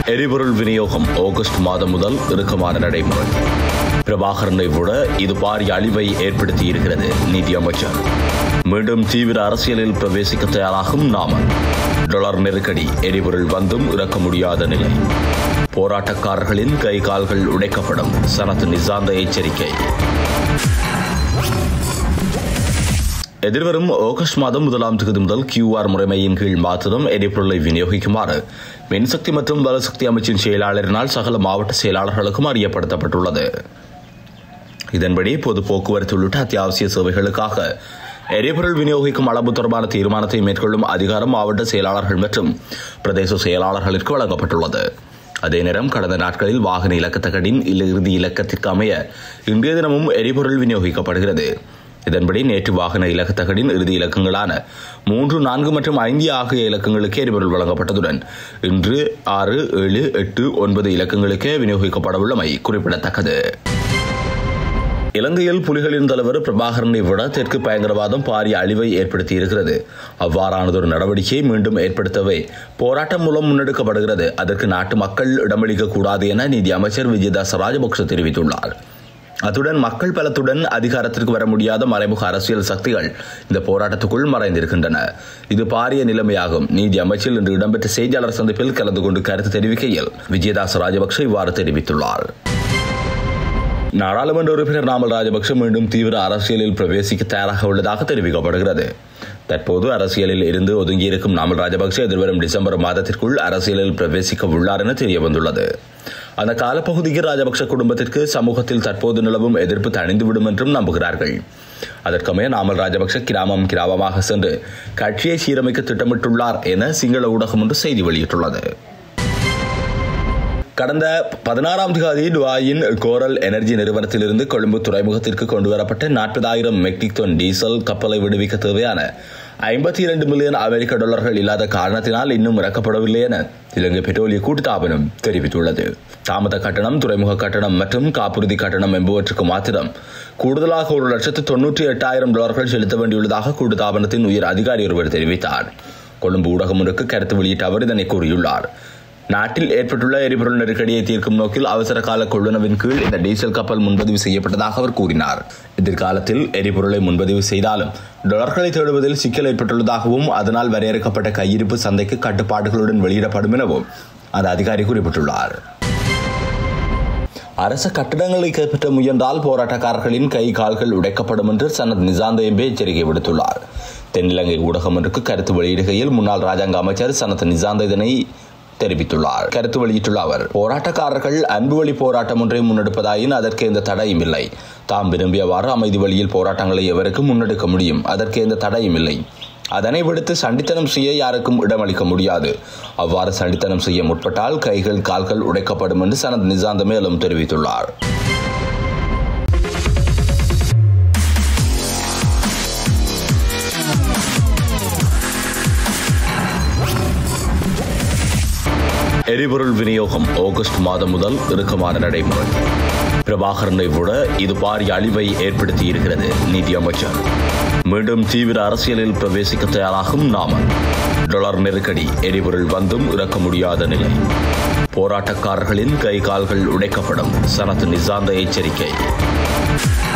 எரிபொருள் விநியோகம் ஆகஸ்ட் மாதம் முதல் இறுக்கமான நடைமுறை பிரபாகரனை விட இது பாரிய அழிவை ஏற்படுத்தி இருக்கிறது நிதி அமைச்சர் மீண்டும் தீவிர அரசியலில் பிரவேசிக்க தயாராகும் நாமல் டாலர் நெருக்கடி எரிபொருள் வந்தும் இறக்க முடியாத நிலை போராட்டக்காரர்களின் கை கால்கள் உடைக்கப்படும் சனத் நிசாந்த எச்சரிக்கை எதிர்வரும் ஆகஸ்ட் மாதம் முதலாம் தேதி முதல் கியூஆர் முறைமையின் கீழ் மாத்திரம் எரிபொருளை விநியோகிக்குமாறு மின்சக்தி மற்றும் வலசக்தி அமைச்சின் செயலாளரினால் சகல மாவட்ட செயலாளர்களுக்கும் அறியப்படுத்தப்பட்டுள்ளது இதன்படி பொது போக்குவரத்து உள்ளிட்ட அத்தியாவசிய சேவைகளுக்காக எரிபொருள் விநியோகிக்கும் அளவு தொடர்பான தீர்மானத்தை மேற்கொள்ளும் அதிகாரம் மாவட்ட செயலாளர்கள் மற்றும் பிரதேச செயலாளர்களுக்கு வழங்கப்பட்டுள்ளது அதே நேரம் கடந்த நாட்களில் வாகன இலக்கத்தகடின் இறுதி இலக்கத்திற்கு அமைய இன்றைய தினமும் எரிபொருள் விநியோகிக்கப்படுகிறது இதன்படி நேற்று வாகன இலக்கத்தகடின் இறுதி இலக்கங்களான மூன்று நான்கு மற்றும் ஐந்து ஆகிய இலக்கங்களுக்கு எரிபொருள் வழங்கப்பட்டதுடன் இன்று ஆறு ஏழு எட்டு ஒன்பது இலக்கங்களுக்கே விநியோகிக்கப்படவுள்ளமை குறிப்பிடத்தக்கது இலங்கையில் புலிகளின் தலைவர் பிரபாகரனை விட தெற்கு பயங்கரவாதம் பாரிய அழிவை ஏற்படுத்தி இருக்கிறது அவ்வாறானதொரு நடவடிக்கையை மீண்டும் ஏற்படுத்தவே போராட்டம் மூலம் முன்னெடுக்கப்படுகிறது அதற்கு நாட்டு மக்கள் இடமளிக்க கூடாது என நீதி அமைச்சர் விஜயதாஸ் ராஜபக்ச தெரிவித்துள்ளார் அத்துடன் மக்கள் பலத்துடன் அதிகாரத்திற்கு வர முடியாத மறைமுக அரசியல் சக்திகள் இந்த போராட்டத்துக்குள் மறைந்திருக்கின்றன இது பாரிய நிலைமையாகும் நீதி அமைச்சில் இன்று இடம்பெற்ற செய்தியாளர் சந்திப்பில் கலந்து கொண்டு கருத்து தெரிவிக்கையில் விஜயதாஸ் ராஜபக்ச இவ்வாறு தெரிவித்துள்ளார் நாடாளுமன்ற உறுப்பினர் நாமல் ராஜபக்ஷ மீண்டும் தீவிர அரசியலில் பிரவேசிக்க தயாராக உள்ளதாக தெரிவிக்கப்படுகிறது தற்போது அரசியலில் இருந்து ஒதுங்கியிருக்கும் நாமல் ராஜபக்ஷ எதிர்வரும் டிசம்பர் மாதத்திற்குள் அரசியலில் பிரவேசிக்க உள்ளார் என தெரிய வந்துள்ளது அந்த காலப்பகுதியில் ராஜபக்ஷ குடும்பத்திற்கு சமூகத்தில் தற்போது நிலவும் எதிர்ப்பு தணிந்துவிடும் என்றும் நம்புகிறார்கள் அதற்கமைய நாமல் ராஜபக்ஷ கிராமம் கிராமமாக சென்று கட்சியை சீரமைக்க திட்டமிட்டுள்ளார் என சிங்கள ஊடகம் ஒன்று செய்தி வெளியிட்டுள்ளது கடந்த பதினாறாம் தேதி டுவாயின் கோரல் எனர்ஜி நிறுவனத்திலிருந்து கொழும்பு துறைமுகத்திற்கு கொண்டுவரப்பட்ட நாற்பதாயிரம் மெட்ரிக் டன் டீசல் கப்பலை விடுவிக்க தேவையான ஐம்பத்தி இரண்டு மில்லியன் அமெரிக்க டாலர்கள் இல்லாத காரணத்தினால் இன்னும் இறக்கப்படவில்லை என இலங்கை பெட்ரோலிய கூட்டுத்தாபனம் தெரிவித்துள்ளது தாமத கட்டணம் துறைமுக கட்டணம் மற்றும் காப்புறுதி கட்டணம் என்பவற்றுக்கு மாத்திரம் கூடுதலாக ஒரு லட்சத்து தொன்னூற்றி எட்டாயிரம் டாலர்கள் செலுத்த வேண்டியுள்ளதாக கூட்டுத்தாபனத்தின் உயர் அதிகாரி ஒருவர் தெரிவித்தார் கொழும்பு ஊடகம் ஒன்றுக்கு கருத்து வெளியிட்ட அவர் இதனை கூறியுள்ளார் நாட்டில் ஏற்பட்டுள்ள எரிபொருள் நெருக்கடியை தீர்க்கும் நோக்கில் அவசர கால கொள்ளுணவின் கீழ் இந்த டீசல் கப்பல் முன்பதிவு செய்யப்பட்டதாக அவர் கூறினார் எதிர்காலத்தில் எரிபொருளை முன்பதிவு செய்தாலும் டாலர்களை தேடுவதில் சிக்கல் ஏற்பட்டுள்ளதாகவும் அதனால் வரையறுக்கப்பட்ட கையிருப்பு சந்தைக்கு கட்டுப்பாடுகளுடன் வெளியிடப்படும் எனவும் அந்த அதிகாரி குறிப்பிட்டுள்ளார் அரச கட்டடங்களை கைப்பற்ற முயன்றால் போராட்டக்காரர்களின் கை கால்கள் உடைக்கப்படும் என்று சனத் நிசாந்த எம்பி எச்சரிக்கை விடுத்துள்ளார் தென்னிலங்கை ஊடகம் ஒன்றுக்கு கருத்து வெளியிடுகையில் முன்னாள் ராஜாங்க அமைச்சர் சனத் நிசாந்த இதனை தெரிவித்துள்ளார் கருத்து வெளியிட்டுள்ள அவர் போராட்டக்காரர்கள் அன்பு வழி போராட்டம் ஒன்றை முன்னெடுப்பதாயின் அதற்கு எந்த தடையும் இல்லை தாம் விரும்பியவாறு அமைதி வழியில் போராட்டங்களை எவருக்கும் முன்னெடுக்க முடியும் அதற்கு எந்த தடையும் இல்லை அதனை விடுத்து சண்டித்தனம் செய்ய யாருக்கும் இடமளிக்க முடியாது அவ்வாறு சண்டித்தனம் செய்ய முற்பட்டால் கைகள் கால்கள் உடைக்கப்படும் என்று சனத் நிசாந்த மேலும் தெரிவித்துள்ளார் எரிபொருள் விநியோகம் ஆகஸ்ட் மாதம் முதல் இறுக்கமான நடைமுறை பிரபாகரனை விட இது பாரிய அழிவை ஏற்படுத்தி இருக்கிறது நிதி அமைச்சர் மீண்டும் தீவிர அரசியலில் பிரவேசிக்க தயாராகும் நாமல் டாலர் நெருக்கடி எரிபொருள் வந்தும் இறக்க முடியாத நிலை போராட்டக்காரர்களின் கை கால்கள் உடைக்கப்படும் சனத் நிசாந்த எச்சரிக்கை